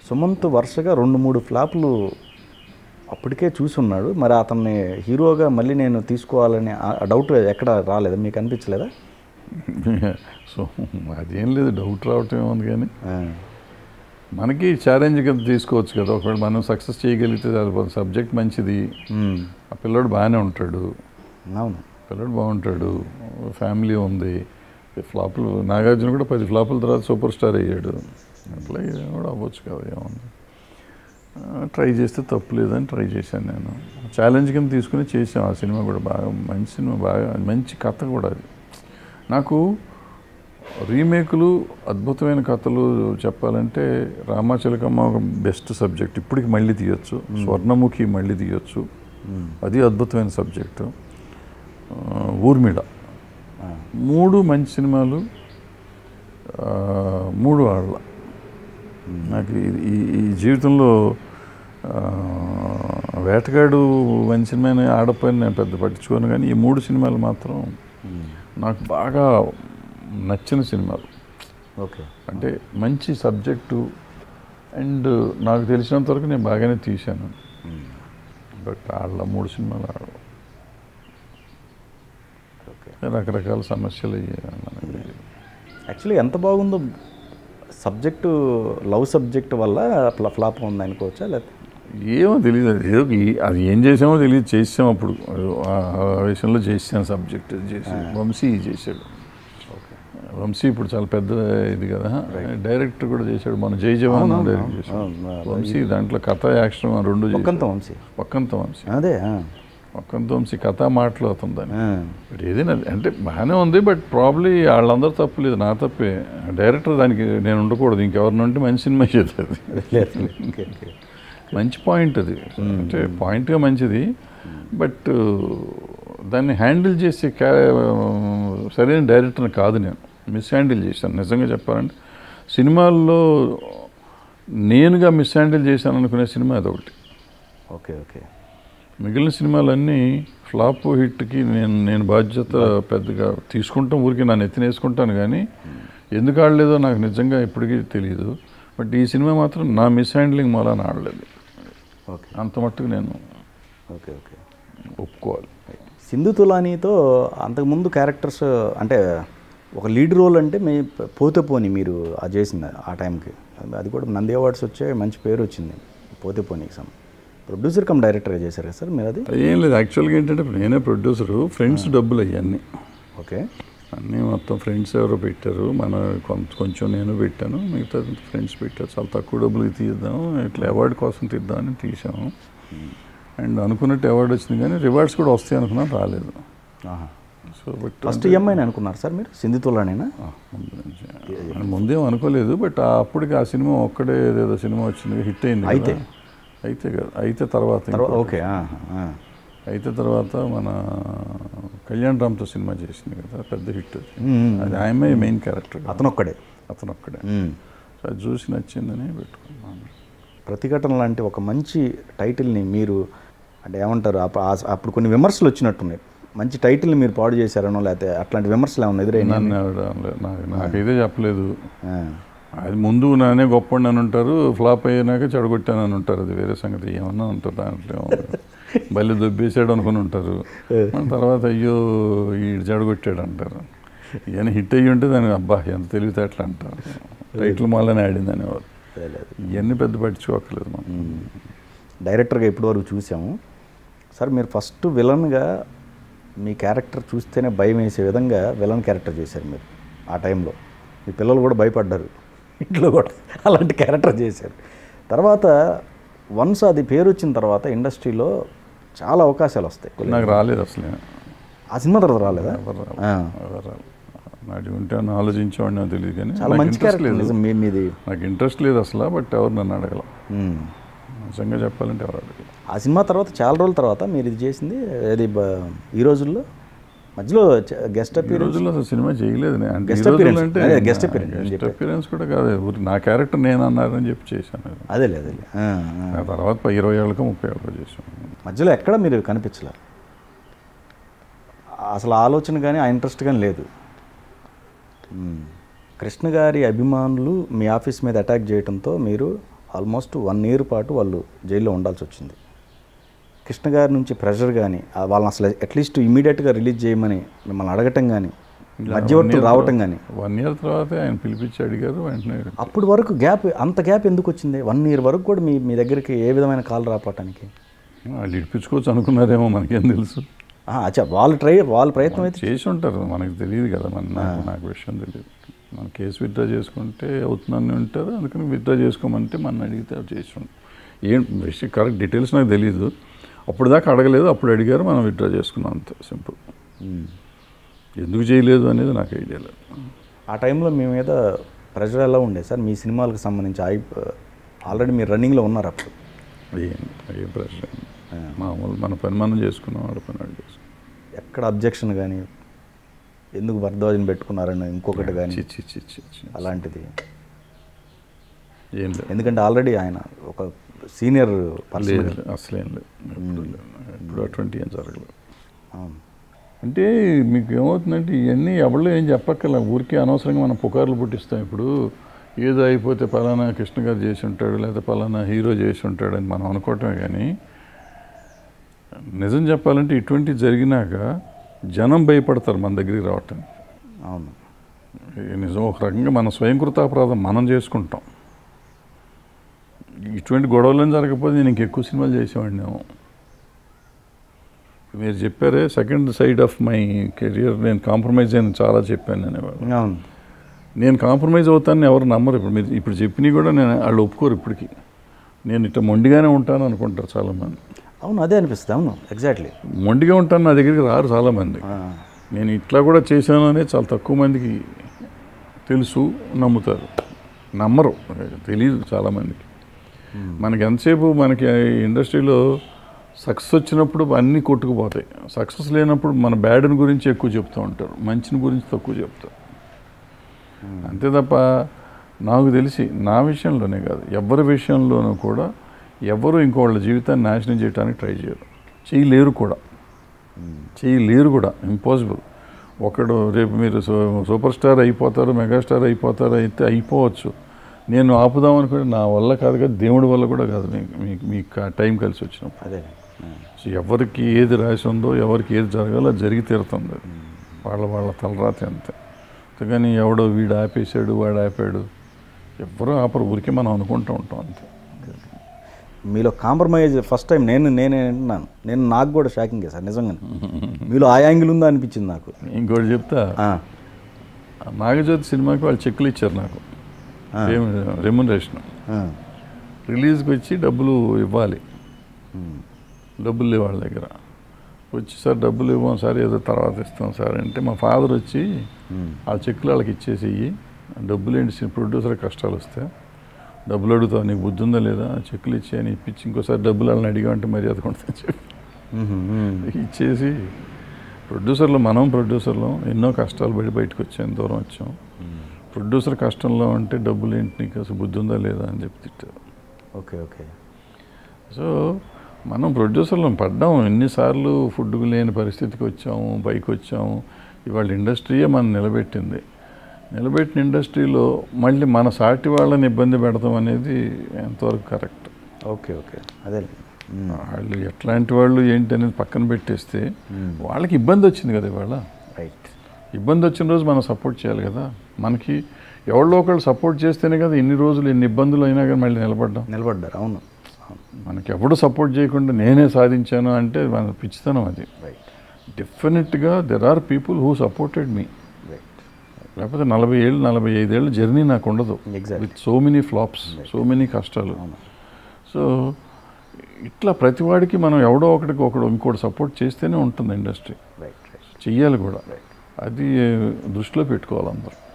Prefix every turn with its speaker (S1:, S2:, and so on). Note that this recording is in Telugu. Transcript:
S1: సుమంత్ వరుసగా రెండు మూడు ఫ్లాపులు అప్పటికే చూసి ఉన్నాడు మరి అతన్ని హీరోగా మళ్ళీ నేను తీసుకోవాలని ఆ డౌట్ ఎక్కడ రాలేదా మీకు అనిపించలేదా
S2: సో అదేం లేదు డౌట్ రావటం ఏముంది కానీ
S1: ఆ,
S2: మనకి ఛాలెంజ్ కింద తీసుకోవచ్చు కదా ఒకవేళ మనం సక్సెస్ చేయగలిగితే సరిపోతుంది సబ్జెక్ట్ మంచిది
S1: ఉమ్,
S2: ఆ పిల్లోడు బాగానే ఉంటాడు
S1: అవును
S2: పిల్లోడు బాగుంటాడు ఫ్యామిలీ ఉంది ఫ్లాపులు నాగార్జున కూడా పది ఫ్లాపుల తర్వాత సూపర్ స్టార్ అయ్యాడు అట్లా ఇది కూడా అవ్వచ్చు కదా ఏముంది ట్రై చేస్తే తప్పు లేదని ట్రై చేశాను నేను ఛాలెంజ్ కింద తీసుకుని చేసాం ఆ సినిమా కూడా బాగా మంచి సినిమా బాగా మంచి కథ కూడా అది నాకు రీమేకులు అద్భుతమైన కథలు చెప్పాలంటే రామాచిలకమ్మ ఒక బెస్ట్ సబ్జెక్ట్ ఇప్పటికి మళ్ళీ తీయొచ్చు స్వర్ణముఖి మళ్ళీ తీయొచ్చు అది అద్భుతమైన సబ్జెక్టు ఆ, ఊర్మిళ
S1: ఆ,
S2: మూడు మంచి సినిమాలు ఆ, మూడు వాళ్ళ నాకు ఈ- ఈ ఈ జీవితంలో ఆ, వేటగాడు మంచి సినిమా ఆడపోయిన నేను పెద్ద పట్టించుకోను కానీ ఈ మూడు సినిమాలు మాత్రం
S1: ఉమ్,
S2: నాకు బాగా నచ్చిన సినిమాలు
S1: ఓకే
S2: అంటే మంచి సబ్జెక్టు అండ్ నాకు తెలిసినంత వరకు నేను బాగానే తీశాను
S1: ఉమ్,
S2: బట్ వాళ్ళ మూడు సినిమాలు ఆడవు
S1: ఓకే
S2: రకరకాల సమస్యలు అయ్యాయి మనకి
S1: యాక్చువల్లీ ఎంత బాగుందో సబ్జెక్టు లవ్ సబ్జెక్ట్ వల్ల ఫ్లా- ఫ్లాప్ ఉంది అనుకోవచ్చా లేకపోతే
S2: ఏమో తెలియదు అది ఏదో ఈ- అది ఏం చేసామో తెలియదు చేసాం అప్పుడు ఆ ఆ విషయంలో చేసాను సబ్జెక్ట్ చేసి వంశీ చేశాడు
S1: ఓకే
S2: వంశీ ఇప్పుడు చాలా పెద్ద ఇది కదా డైరెక్టర్ కూడా చేశాడు మన జై జవాన్
S1: అవును,
S2: డైరెక్ట్
S1: అవును,
S2: చేశాడు
S1: అవును.
S2: వంశీ దాంట్లో కథ యాక్షన్ రెండు చేశాడు.
S1: ఒక్కంత వంశీ
S2: పక్కంత వంశీ
S1: అదే ఆ,
S2: పక్కంత వంశీ కథ మాటలు అవుతుంది దాన్ని
S1: ఆ,
S2: బట్ ఏదైనా అంటే బాగానే ఉంది బట్ ప్రాబ్లీ వాళ్ళందరూ తప్పు లేదు నా తప్పే డైరెక్టర్ దానికి నేను ఉండకూడదు ఇంకెవరిని ఉంటే మంచి సినిమా చేస్తుంది
S1: లేదు ఓకే ఓకే
S2: మంచి పాయింట్ అది అంటే పాయింట్గా మంచిది బట్ దాన్ని హ్యాండిల్ చేసే క్యా సరైన డైరెక్టర్ కాదు నేను మిస్ హ్యాండిల్ చేశాను నిజంగా చెప్పాలంటే సినిమాల్లో నేనుగా మిస్ హ్యాండిల్ చేశాను అనుకునే సినిమా అదొకటి
S1: ఓకే ఓకే
S2: మిగిలిన సినిమాలన్నీ ఫ్లాప్ హిట్కి నేను నేను బాధ్యత పెద్దగా తీసుకుంటాం ఊరికి నన్ను ఎత్తినేసుకుంటాను కానీ ఎందుకు ఆడలేదో నాకు నిజంగా ఇప్పటికీ తెలియదు బట్ ఈ సినిమా మాత్రం నా మిస్ హ్యాండ్లింగ్ మూలాన ఆడలేదు
S1: ఓకే
S2: అంత మట్టుకు నేను
S1: ఓకే ఓకే
S2: ఒప్పుకోవాలి
S1: సింధు తులానీతో అంతకుముందు క్యారెక్టర్స్ అంటే ఒక లీడ్ రోల్ అంటే మీ పోతే పోని మీరు అది చేసింది ఆ టైంకి అది కూడా నంది అవార్డ్స్ వచ్చే మంచి పేరు వచ్చింది పోతే పోనీకి సమ్ ప్రొడ్యూసర్ కమ్ డైరెక్టర్గా చేశారు కదా సార్ మీరు అది
S2: ఏం లేదు యాక్చువల్గా ఏంటంటే నేనే ప్రొడ్యూసరు ఫ్రెండ్స్ డబ్బులు అయ్యాన్ని
S1: ఓకే
S2: అన్నీ మొత్తం ఫ్రెండ్స్ ఎవరో పెట్టారు మన కొంత కొంచెం నేను పెట్టాను మిగతా ఫ్రెండ్స్ పెట్టారు చాలా తక్కువ డబ్బులకి తీద్దాం ఇట్లా అవార్డు కోసం తీద్దామని తీసాము అండ్ అనుకున్నట్టు అవార్డు వచ్చింది కానీ రివార్డ్స్ కూడా వస్తాయి అనుకున్నాను రాలేదు సో బట్
S1: ఫస్ట్ ఈఎంఐని అనుకున్నారు సార్ మీరు సింధు తులానేనా
S2: ముందేం అనుకోలేదు బట్ అప్పటికి ఆ సినిమా ఒక్కడే ఏదేదో సినిమా వచ్చింది హిట్ అయింది కదా.
S1: అయితే?
S2: అయితే కదా అయితే తర్వాత
S1: తర్వాత
S2: ఇంకోటి.
S1: ఓకే ఆ, ఆ.
S2: అయితే తర్వాత మన కళ్యాణ్ రామ్తో సినిమా చేసింది కదా పెద్ద హిట్ అది.
S1: మ్మ్.
S2: అది ఆయమే మెయిన్ క్యారెక్టర్
S1: అతను ఒక్కడే
S2: అతను ఒక్కడే
S1: మ్మ్.
S2: సో అది చూసి నచ్చిందని పెట్టుకున్నాను
S1: ప్రతిఘటన లాంటి ఒక మంచి టైటిల్ని మీరు అంటే ఏమంటారు అప్ప- ఆ- అప్పుడు కొన్ని విమర్శలు వచ్చినట్టున్నాయి మంచి టైటిల్ని మీరు పాడు చేశారనో లేకపోతే అట్లాంటి విమర్శలు ఏమన్నా ఎదురైనా
S2: నన్ను ఎవరు అనలేదు. నాకు నాకైతే చెప్పలేదు అది ముందు నానే గొప్ప అని ఉంటారు ఫ్లాప్ అయ్యాక చెడగొట్టానని ఉంటారు అది వేరే సంగతి ఏమన్నా ఉంటుంది దాంట్లో ఏముంది. బల్లి దొబ్బేసాడు అనుకుని ఉంటారు మన తర్వాత అయ్యో ఈ చెడగొట్టాడు అంటారు ఇవన్నీ హిట్ అయ్యి ఉంటే దానికి అబ్బా ఎంత తెలివితేటలు అంటారు టైటిల్ మాలని ఆడింది అనేవారు ఇవన్నీ పెద్ద పట్టించుకోకలేదు మనం
S1: డైరెక్టర్గా ఇప్పటివరకు చూసాము సార్ మీరు ఫస్ట్ విలన్గా మీ క్యారెక్టర్ చూస్తేనే భయం వేసే విధంగా విలన్ క్యారెక్టర్ చేశారు మీరు ఆ టైంలో మీ పిల్లలు కూడా భయపడ్డారు ఇంట్లో కూడా అలాంటి క్యారెక్టర్ చేశారు తర్వాత వన్స్ అది పేరు వచ్చిన తర్వాత ఇండస్ట్రీలో చాలా అవకాశాలు వస్తాయి
S2: నాకు రాలేదు అసలు
S1: ఆ సినిమా తర్వాత రాలేదా
S2: ఎవరు రాలేదు.
S1: ఆ.
S2: ఎవరు రాలేదు. నాటి ఉంటే అని ఆలోచించేవాడిని తెలియదు కానీ
S1: చాలా
S2: నాకు
S1: మంచి
S2: ఇంట్రెస్ట్
S1: క్యారెక్టర్
S2: లేదు
S1: నిజం మీ మీది
S2: నాకు ఇంట్రెస్ట్ లేదు అసలు బట్ ఎవరు నన్ను అడగల
S1: మ్మ్.
S2: నిజంగా చెప్పాలంటే ఎవరు అడగల
S1: ఆ సినిమా తర్వాత చాలా రోజుల తర్వాత మీరు ఇది చేసింది అది బ- ఈ రోజుల్లో మధ్యలో గెస్ట్
S2: ఈ
S1: అపీరెన్స్
S2: రోజుల్లో అసలు సినిమా చేయలేదు నేను. అంటే ఈ
S1: Guest
S2: రోజుల్లో
S1: appearance.
S2: అంటే
S1: అదే, guest appearance అని
S2: గెస్ట్
S1: చెప్పారు.
S2: అపీరెన్స్ కూడా కాదు ఊరి- నా క్యారెక్టర్ నేను అన్నారని చెప్పి చేశాను
S1: అదేలే అదేలే ఆ, ఆ.
S2: ఆ తర్వాత ప- ఇరవై ఏళ్ళకో ముప్పై ఏళ్ళకో చేశాను
S1: మధ్యలో ఎక్కడ మీరు కనిపించలేరు అసలు ఆ ఆలోచన కానీ ఆ ఇంట్రెస్ట్ కానీ లేదు మ్మ్. కృష్ణ గారి అభిమానులు మీ ఆఫీస్ మీద అటాక్ చేయడంతో మీరు ఆల్మోస్ట్ వన్ ఇయర్ పాటు వాళ్ళు జైల్లో ఉండాల్సి వచ్చింది కృష్ణ గారి నుంచి ప్రెషర్ కానీ వాళ్ళని అసలు అట్లీస్ట్ ఇమీడియట్గా రిలీజ్ చేయమని మిమ్మల్ని అడగటం కానీ మధ్యవర్తులు రావటం కానీ
S2: వన్ ఇయర్ తర్వాత ఆయన పిలిపించి అడిగారు వెంటనే
S1: అప్పుడు వరకు గ్యాప్ అంత గ్యాప్ ఎందుకు వచ్చింది వన్ ఇయర్ వరకు కూడా మీ మీ దగ్గరికి ఏ విధమైన కాల్ రాపటానికి
S2: వాళ్ళు ఇడిపించుకోవచ్చు అనుకున్నారేమో మనకేం తెలుసు
S1: ఆ, అచ్చా వాళ్ళు ట్రై వాళ్ళ ప్రయత్నం అయితే
S2: చేసి ఉంటారు మనకు తెలియదు కదా మన నాకు నాకు విషయం తెలియదు మన కేసు విత్డ్రా చేసుకుంటే అవుతుందని ఉంటారు అందుకని విత్డ్రా చేసుకోమంటే మన అడిగితే అవి చేసి ఉంటాం ఏం విషయం కరెక్ట్ డీటెయిల్స్ నాకు తెలియదు అప్పుడు దాకా అడగలేదు అప్పుడు అడిగారు మనం విత్డ్రా చేసుకున్నాం అంతే సింపుల్
S1: ఉమ్.
S2: ఎందుకు చేయలేదు అనేది నాకు ఐడియా లేదు
S1: ఆ టైంలో మీ మీద ప్రెషర్ ఎలా ఉండే సార్ మీ సినిమాలకు సంబంధించి ఐ ఆల్రెడీ మీరు రన్నింగ్లో ఉన్నారు అప్పుడు
S2: ఏం ఏం ప్రశ్న మామూలు మన పని మనం చేసుకున్నాం వాడి పని వాడు చేసుకున్నాం
S1: ఎక్కడ అబ్జెక్షన్ కానీ ఎందుకు భరద్వాజన్ పెట్టుకున్నారని ఇంకొకటి కానీ
S2: చి చి చి చి చి.
S1: అలాంటిది
S2: ఏం లేదు
S1: ఎందుకంటే ఆల్రెడీ ఆయన ఒక సీనియర్ పర్సన్
S2: లేదు అసలేం లేదు ఎప్పుడు లేదు ఎప్పుడు అటువంటి ఏం జరగలేదు
S1: అవును
S2: అంటే మీకు ఏమవుతుందంటే ఇవన్నీ ఎవరిలో ఏం చెప్పక్కర్లే ఊరికే అనవసరంగా మనం పుకార్లు పుట్టిస్తాం ఇప్పుడు ఏదో అయిపోతే పలానా కృష్ణ గారు చేసి ఉంటాడు లేదా పలానా హీరో చేసి ఉంటాడు అని మనం అనుకోవటమే కానీ నిజం చెప్పాలంటే ఇటువంటి జరిగినాక జనం భయపడతారు మన దగ్గరికి రావటానికి
S1: అవును
S2: ఇది నిజం ఒక రకంగా మన స్వయంకృతాపరాధం మనం చేసుకుంటాం ఇటువంటి గొడవలు జరగకపోతే నేను ఇంకెక్కువ సినిమాలు చేసేవాడిని ఏమో మీరు చెప్పారే second side of my career నేను కాంప్రమైజ్ అని చాలా చెప్పాను నేను ఇవాళ.
S1: అవును
S2: నేను కాంప్రమైజ్ అవుతానని ఎవరు నమ్మరు ఇప్పుడు మీరు ఇప్పుడు చెప్పినవి కూడా నేను వాళ్ళు ఒప్పుకోరు ఇప్పటికి నేను ఇట్లా మొండిగానే ఉంటాను అనుకుంటారు చాలామంది
S1: అవును అదే అనిపిస్తుంది అవును ఎగ్జాక్ట్లీ
S2: మొండిగా ఉంటాను నా దగ్గరికి రారు చాలామంది నేను ఇట్లా కూడా చేశాను అనేది చాలా తక్కువ మందికి తెలుసు నమ్ముతారు నమ్మరు తెలియదు చాలామందికి మనకి ఎంతసేపు మనకి ఇండస్ట్రీలో సక్సెస్ వచ్చినప్పుడు అన్నీ కొట్టుకుపోతాయి సక్సెస్ లేనప్పుడు మన బ్యాడ్ని గురించి ఎక్కువ చెప్తూ ఉంటారు మంచిని గురించి తక్కువ చెప్తారు అంతే తప్ప నాకు తెలిసి నా విషయంలోనే కాదు ఎవరి విషయంలోనూ కూడా ఎవరు ఇంకోళ్ళ జీవితాన్ని నాశనం చేయడానికి ట్రై చేయరు చేయలేరు కూడా చేయలేరు కూడా ఇంపాసిబుల్ ఒకడు రేపు మీరు సూ- సూపర్ స్టార్ అయిపోతారు మెగాస్టార్ అయిపోతారు అయితే అయిపోవచ్చు నేను ఆపుదాం అనుకుంటే నా వల్ల కాదు కదా దేవుడి వల్ల కూడా కాదు మీకు మీకు మీకు ఆ టైం కలిసి వచ్చినప్పుడు
S1: అదే
S2: సో ఎవరికి ఏది రాసి ఉందో ఎవరికి ఏది జరగాలో అది జరిగి తీరుతుంది అది. వాళ్ళ వాళ్ళ తలరాతి అంతే అంతేగాని ఎవడో వీడు ఆపేశాడు వాడు ఆపాడు ఎవరు ఆపరు ఊరికే మనం అనుకుంటూ ఉంటాం అంతే
S1: మీలో కాంప్రమైజ్ ఫస్ట్ టైం నేను నేనే అంటున్నాను నేను నాకు కూడా షాకింగ్ సార్ నిజంగా మీలో ఆ యాంగిల్ ఉందా అనిపించింది నాకు
S2: ఇంకోటి చెప్తా
S1: ఆ,
S2: నాగజ్యోతి సినిమాకి వాళ్ళు చెక్కులు ఇచ్చారు నాకు
S1: ఆ.
S2: రెమ్యునరేషన్
S1: ఆ,
S2: రిలీజ్కి వచ్చి డబ్బులు ఇవ్వాలి
S1: ఉమ్,
S2: డబ్బులు లేవు వాళ్ళ దగ్గర వచ్చి సార్ డబ్బులు ఇవ్వం సార్ ఏదో తర్వాత ఇస్తాం సార్ అంటే మా ఫాదర్ వచ్చి
S1: ఉమ్,
S2: ఆ చెక్కులు వాళ్ళకి ఇచ్చేసి డబ్బులు ఏంటి ప్రొడ్యూసర్ కష్టాలు వస్తే డబ్బులు అడుగుతావు నీకు బుద్ధి ఉందా లేదా ఆ చెక్కులు ఇచ్చి అని ఇప్పించి ఇంకోసారి డబ్బులు వాళ్ళని అడిగామంటే మర్యాద కొంటుందని చెప్పి
S1: ఉమ్, ఉమ్,
S2: ఇచ్చేసి ప్రొడ్యూసర్లు మనం ప్రొడ్యూసర్లు ఎన్నో కష్టాలు పడి బయటకు వచ్చాం దూరం వచ్చాం ప్రొడ్యూసర్ కష్టంలో ఉంటే డబ్బులు ఏంటి నీకు అసలు బుద్ధి ఉందా లేదా అని చెప్పి తిట్టారు
S1: ఓకే ఓకే
S2: సో మనం ప్రొడ్యూసర్లు పడ్డాం ఎన్నిసార్లు ఫుడ్ లేని పరిస్థితికి వచ్చాము పైకి వచ్చాము ఇవాళ ఇండస్ట్రీయే మనం నిలబెట్టింది నిలబెట్టిన ఇండస్ట్రీలో మళ్ళీ మన సాటి వాళ్ళని ఇబ్బంది పెడతాం అనేది ఎంతవరకు కరెక్ట్
S1: ఓకే ఓకే అదే ఉమ్,
S2: వాళ్ళు ఎట్లాంటి వాళ్ళు ఏంటి అనేది పక్కన పెట్టేస్తే
S1: ఉమ్,
S2: వాళ్ళకి ఇబ్బంది వచ్చింది కదా ఇవాళ
S1: రైట్
S2: ఇబ్బంది వచ్చిన రోజు మనం సపోర్ట్ చేయాలి కదా మనకి ఎవరిలో ఒకళ్ళు సపోర్ట్ చేస్తేనే కదా ఎన్ని రోజులు ఎన్ని ఇబ్బందులు అయినా కానీ మళ్ళీ నిలబడ్డాం
S1: నిలబడ్డారు అవును అవును
S2: మనకి ఎవడు సపోర్ట్ చేయకుండా నేనే సాధించాను అంటే మన పిచ్చితనం అది
S1: రైట్
S2: డెఫినెట్గా there are people who supported me
S1: right
S2: లేకపోతే నలభై ఏళ్ళు నలభై ఐదేళ్ళు జర్నీ నాకు ఉండదు
S1: Exactly.
S2: With so many flops so many కష్టాలు
S1: అవును
S2: సో ఇట్లా ప్రతివాడికి మనం ఎవడో ఒకటికి ఒకడు ఇంకోటి సపోర్ట్ చేస్తేనే ఉంటుంది ఇండస్ట్రీ
S1: రైట్ రైట్
S2: చెయ్యాలి కూడా అది దృష్టిలో పెట్టుకోవాలి అందరూ